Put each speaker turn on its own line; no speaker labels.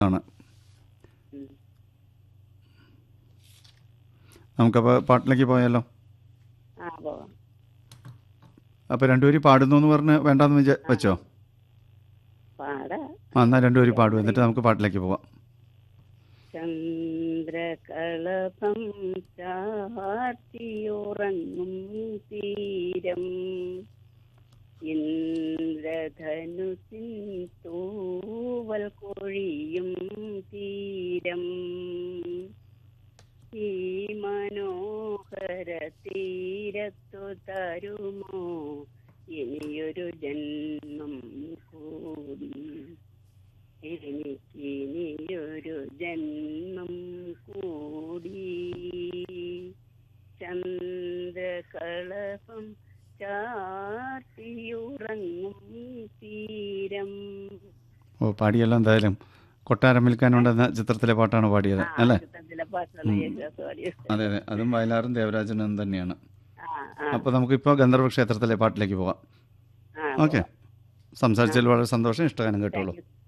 ആണ്
ഉം.
നമുക്കപ്പോൾ പാട്ടിലേക്ക് പോയാലോ
ആ പോവാം
അപ്പോൾ രണ്ടുപേരും പാടുന്നു എന്ന് പറഞ്ഞ് വേണ്ടാന്ന് വിചാ വെച്ചോ
പാടാ
ആ എന്നാൽ രണ്ടുപേരും പാടും എന്നിട്ട് നമുക്ക് പാട്ടിലേക്ക് പോവാം
ചന്ദ്രകളപം ചാർത്തിയുറങ്ങും തീരം ഇന്ദ്രധനുസിൻ തൂവൽ കൊഴിയും തീരം ഈ മനോഹര തീരത്തു തരുമോ ഇനിയൊരു ജന്മം കൂടി എനിക്കിനിയൊരു ജന്മം കൂടി ചന്ദ്രകളപം ചാർത്തിയുറങ്ങും തീരം
ഓ പാടിയല്ലോ എന്തായാലും കൊട്ടാരം വിൽക്കാനുണ്ടെന്ന ചിത്രത്തിലെ പാട്ടാണ് പാടിയത്
ആ,
അല്ലേ
ചിത്രത്തിലെ പാട്ടാണ് യേശുദാസ് പാടിയത്.
അതെ അതെ അതും വയലാറും ദേവരാജനും തന്നെയാണ്
ആ, ആ,
അപ്പോൾ നമുക്കിപ്പോൾ ഗന്ധർവ ക്ഷേത്രത്തിലെ പാട്ടിലേക്ക് പോവാം
ആ,
ഓക്കെ സംസാരിച്ചതിൽ വളരെ സന്തോഷം ഇഷ്ടഗാനം കേട്ടോളൂ
താങ്ക് യു.